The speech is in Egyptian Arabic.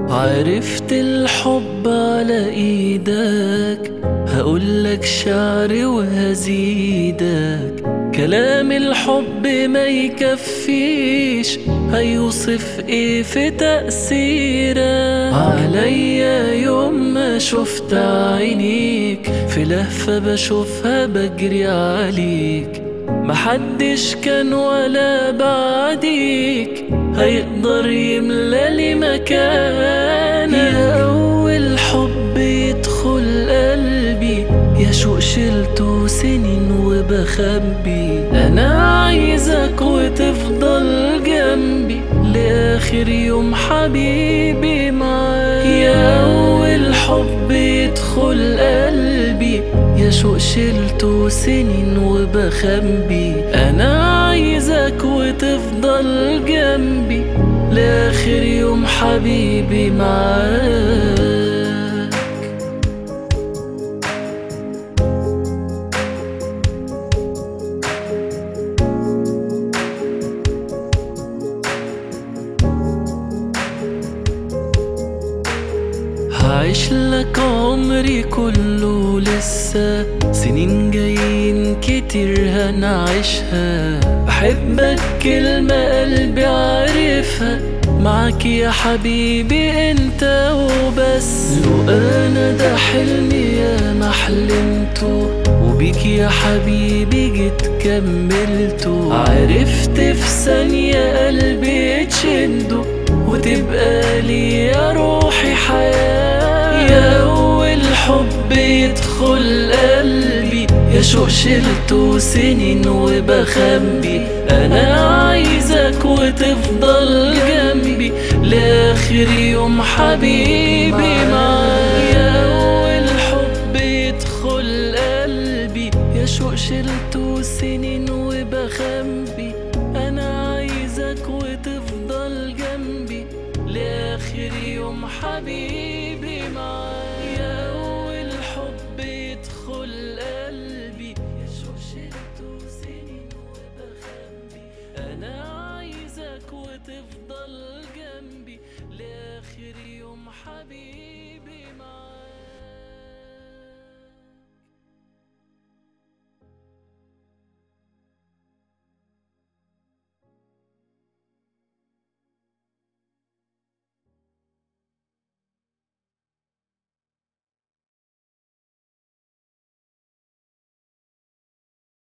عرفت الحب على ايدك هقولك شعر وهزيدك كلام الحب ما يكفيش هيوصف ايه في تأثيرك عليا يوم ما شفت عينيك في لهفة بشوفها بجري عليك محدش كان ولا بعديك هيقدر يملالي مكانك يا أول حب يدخل قلبي يا شوق شلته سنين وبخبي أنا عايزك وتفضل جنبي لآخر يوم حبيبي معاك يا أول حب يدخل قلبي يا شوق شلته سنين وبخبي أنا عايزك وتفضل جنبي لآخر يوم حبيبي معاك هعيش لك عمري كله لسه سنين جايين كتير هنعيشها بحبك كلمة قلبي عارفها معاك يا حبيبي انت وبس لو انا ده حلمي يا ما حلمته وبيك يا حبيبي جيت كملته عرفت في ثانية قلبي تشده وتبقى لي يا روحي حياة يا أول حب يدخل قلبي يا شوق شلته سنين وبخبي أنا عايزك وتفضل جنبي لآخر يوم حبيبي معاك يا أول حب يدخل قلبي يا شوق شلته سنين وبخبي أنا عايزك وتفضل جنبي لآخر يوم حبيبي معاك يا أول حب يدخل قلبي يا شوق شلته سنين وبخبي أنا عايزك وتفضل جنبي لآخر يوم حبيبي